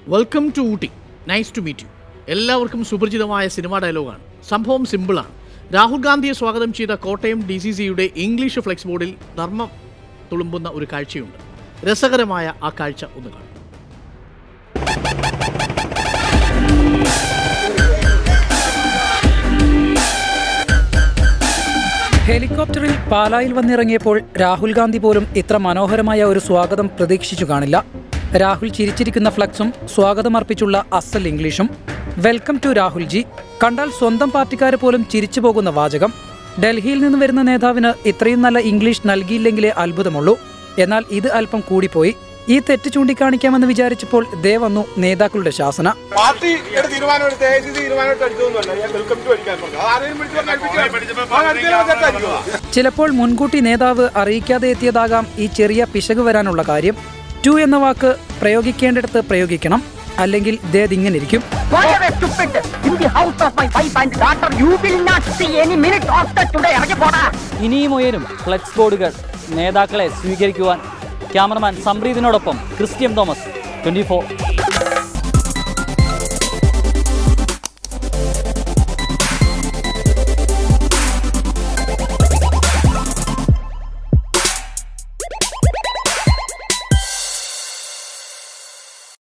Welcome to Ooty nice to meet you എല്ലാവർക്കും സുപരിചിതമായ cinema ഡയലോഗാണ് സംഭവം സിമ്പിളാണ് രാഹുൽ ഗാന്ധിയെ സ്വാഗതം ചെയ്ത കോട്ടയം ഡി സി സിയുടെ ഇംഗ്ലീഷ് ഫ്ലെക്സ് ബോർഡിൽ നർമ്മം തുളുമ്പുന്ന ഒരു കാഴ്ചയുണ്ട് രസകരമായ ആ കാഴ്ച ഒന്ന് കാണും ഹെലികോപ്റ്ററിൽ പാലായിൽ വന്നിറങ്ങിയപ്പോൾ രാഹുൽ ഗാന്ധി പോലും ഇത്ര മനോഹരമായ ഒരു സ്വാഗതം പ്രതീക്ഷിച്ചു കാണില്ല രാഹുൽ ചിരിച്ചിരിക്കുന്ന ഫ്ലക്സും സ്വാഗതമർപ്പിച്ചുള്ള അസൽ ഇംഗ്ലീഷും വെൽക്കം ടു രാഹുൽ ജി കണ്ടാൽ സ്വന്തം പാർട്ടിക്കാരെ പോലും ചിരിച്ചു പോകുന്ന വാചകം ഡൽഹിയിൽ നിന്ന് വരുന്ന നേതാവിന് ഇത്രയും നല്ല ഇംഗ്ലീഷ് നൽകിയില്ലെങ്കിലേ അത്ഭുതമുള്ളൂ എന്നാൽ ഇത് അല്പം കൂടിപ്പോയി ഈ തെറ്റ് ചൂണ്ടിക്കാണിക്കാമെന്ന് വിചാരിച്ചപ്പോൾ ദേ വന്നു നേതാക്കളുടെ ശാസന പാർട്ടിയുടെ തീരുമാനം എടുത്ത് എ സി സി തീരുമാനം എടുത്ത് അടിച്ചതൊന്നുമല്ല ഞാൻ വെൽക്കം ടു അടിക്കാൻ പറഞ്ഞു അത് ആരെയും വിളിച്ച് പറഞ്ഞ് അടിപ്പിക്കുക ചിലപ്പോൾ മുൻകൂട്ടി നേതാവ് അറിയിക്കാതെ എത്തിയതാകാം ഈ ചെറിയ പിശക് വരാനുള്ള കാര്യം ടു എന്ന വാക്ക് പ്രയോഗിക്കേണ്ടിടത്ത് പ്രയോഗിക്കണം അല്ലെങ്കിൽ ഇങ്ങനെ ഇരിക്കും Whatever stupid! In the house of my wife and daughter, you will not see any minute after today. ഇറങ്ങി പോടാ ഇനിയും ഉയരും ഫ്ലെക്സ് ബോർഡുകൾ നേതാക്കളെ സ്വീകരിക്കുവാൻ ക്യാമറമാൻ സംപ്രീതിനോടൊപ്പം ക്രിസ്ത്യൻ തോമസ് ട്വന്റി